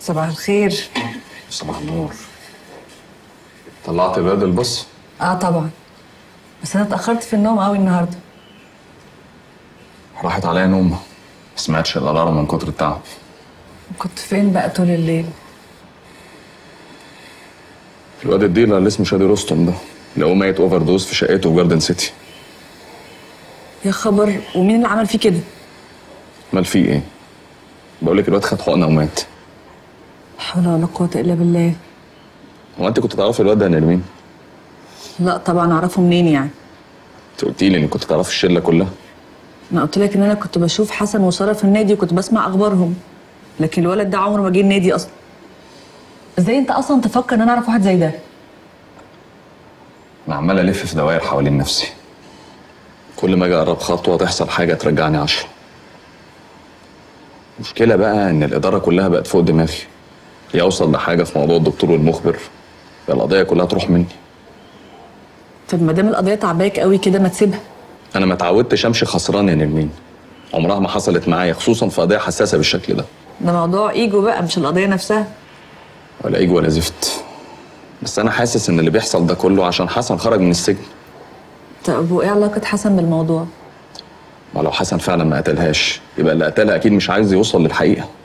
صباح الخير صباح النور طلعت بياض البص اه طبعا بس انا اتاخرت في النوم قوي النهارده راحت عليا نوم ما سمعتش الالارم من كتر التعب كنت فين بقى طول الليل الواد الديلر اللي اسمه شادي رستم ده اللي هو ميت اوفر دوز في شقته في جاردن سيتي يا خبر ومين اللي عمل فيه كده مال فيه ايه بقول لك الواد خد حقنه ومات لا حول ولا قوه الا بالله هو انت كنت تعرفي الواد ده لمين لا طبعا اعرفه منين يعني انت قلتي لي انك كنت تعرفي الشله كلها انا قلت لك ان انا كنت بشوف حسن وساره في النادي وكنت بسمع اخبارهم لكن الولد ده عمره ما جه النادي اصلا ازاي انت اصلا تفكر ان انا اعرف واحد زي ده انا عمال الف في دوائر حوالين نفسي كل ما اجي اقرب خطوه تحصل حاجه ترجعني عشرة المشكله بقى ان الاداره كلها بقت فوق دماغي يا اوصل لحاجه في موضوع الدكتور والمخبر يا القضيه كلها تروح مني طب ما دام القضيه تعباك قوي كده ما تسيبها انا ما اتعودتش امشي خسران يا نرمين عمرها ما حصلت معايا خصوصا في قضيه حساسه بالشكل ده ده موضوع ايجو بقى مش القضيه نفسها ولا ايج ولا زفت بس انا حاسس ان اللي بيحصل ده كله عشان حسن خرج من السجن طب وايه علاقه حسن بالموضوع ما لو حسن فعلا ما قتلهاش يبقى اللي قتلها اكيد مش عايز يوصل للحقيقه